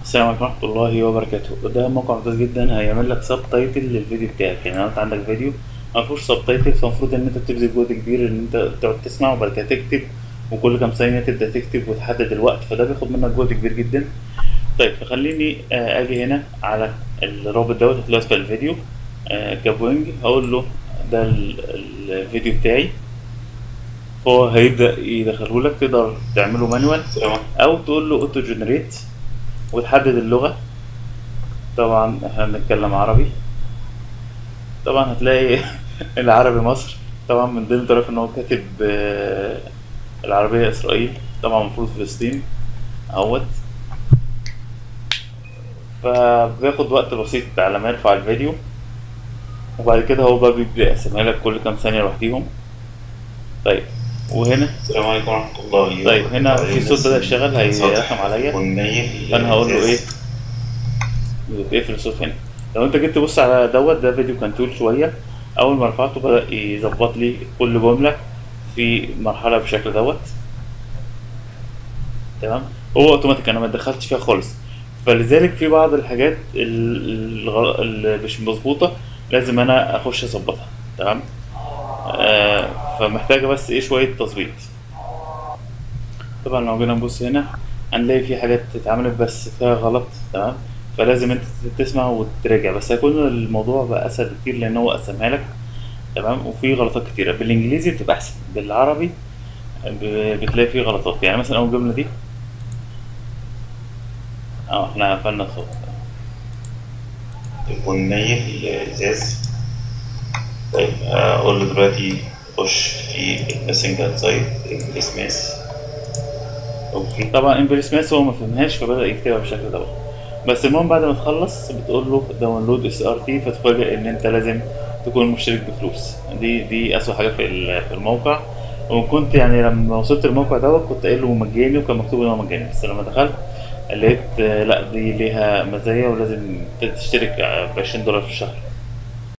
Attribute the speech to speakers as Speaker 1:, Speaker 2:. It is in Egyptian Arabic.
Speaker 1: السلام عليكم ورحمة الله وبركاته ده موقع ممتاز جدا هيعمل لك سب تايتل للفيديو بتاعك يعني لو انت عندك فيديو ما فيهوش سب تايتل فالمفروض ان انت بتبذل جهد كبير ان انت تقعد تسمع وبعد كده تكتب وكل كام ثانية تبدأ تكتب وتحدد الوقت فده بياخد منك جهد كبير جدا طيب فخليني آه، اجي هنا على الرابط دوت هتلاقيه اسفل الفيديو آه، كابوينج هقول له ده ال- الفيديو بتاعي هو هيبدأ يدخله لك تقدر تعمله مانوال او تقول له اوتو جنريت وتحدد اللغة طبعا احنا بنتكلم عربي طبعا هتلاقي العربي مصر طبعا من ضمن طرف ان هو كاتب آه، العربية اسرائيل طبعا المفروض فلسطين اهوت فبياخد وقت بسيط على ما يرفع الفيديو وبعد كده هو بقى بيبدأ يقسمها لك كل كام ثانية لوحديهم طيب وهنا
Speaker 2: السلام عليكم ورحمة الله
Speaker 1: طيب هنا في صوت بدأ يشتغل هيرخم عليا
Speaker 2: والنيل
Speaker 1: فانا هقول له ايه بيقفل الصوت هنا لو انت جيت تبص على دوت ده فيديو كان طويل شويه اول ما رفعته بدا يظبط لي كل جمله في مرحله بالشكل دوت تمام هو اوتوماتيك انا ما اتدخلتش فيها خالص فلذلك في بعض الحاجات ال- الغ- اللي مش مظبوطه لازم انا اخش اظبطها تمام آه فمحتاجه بس ايه شويه تظبيط طبعا لو جينا نبص هنا هنلاقي في حاجات اتعملت بس فيها غلط تمام فلازم انت تسمع وتراجع بس هيكون الموضوع بقى اسهل بكتير لان هو قسمها لك تمام وفي غلطات كتيره بالانجليزي بتبقى احسن بالعربي ب- بتلاقي فيه غلطات يعني مثلا اول جمله دي اه احنا قفلنا الصوت
Speaker 2: والنيل ازاز طيب اقول له دلوقتي خش في الماسنجر سايت الاسماس اوكي
Speaker 1: طبعا امبريس ماس هو ما فهمهاش فبدا يكتبها بالشكل دوت بس المهم بعد ما تخلص بتقول له داونلود اس ار تي فتفاجئ ان انت لازم تكون مشترك بفلوس دي دي اسوء حاجه في ال- في الموقع وكنت يعني لما وصلت الموقع دوت كنت قايل له مجاني وكان مكتوب ان هو مجاني بس لما دخلت لقيت آه، لا دي ليها مزايا ولازم تشترك ب 20 دولار في الشهر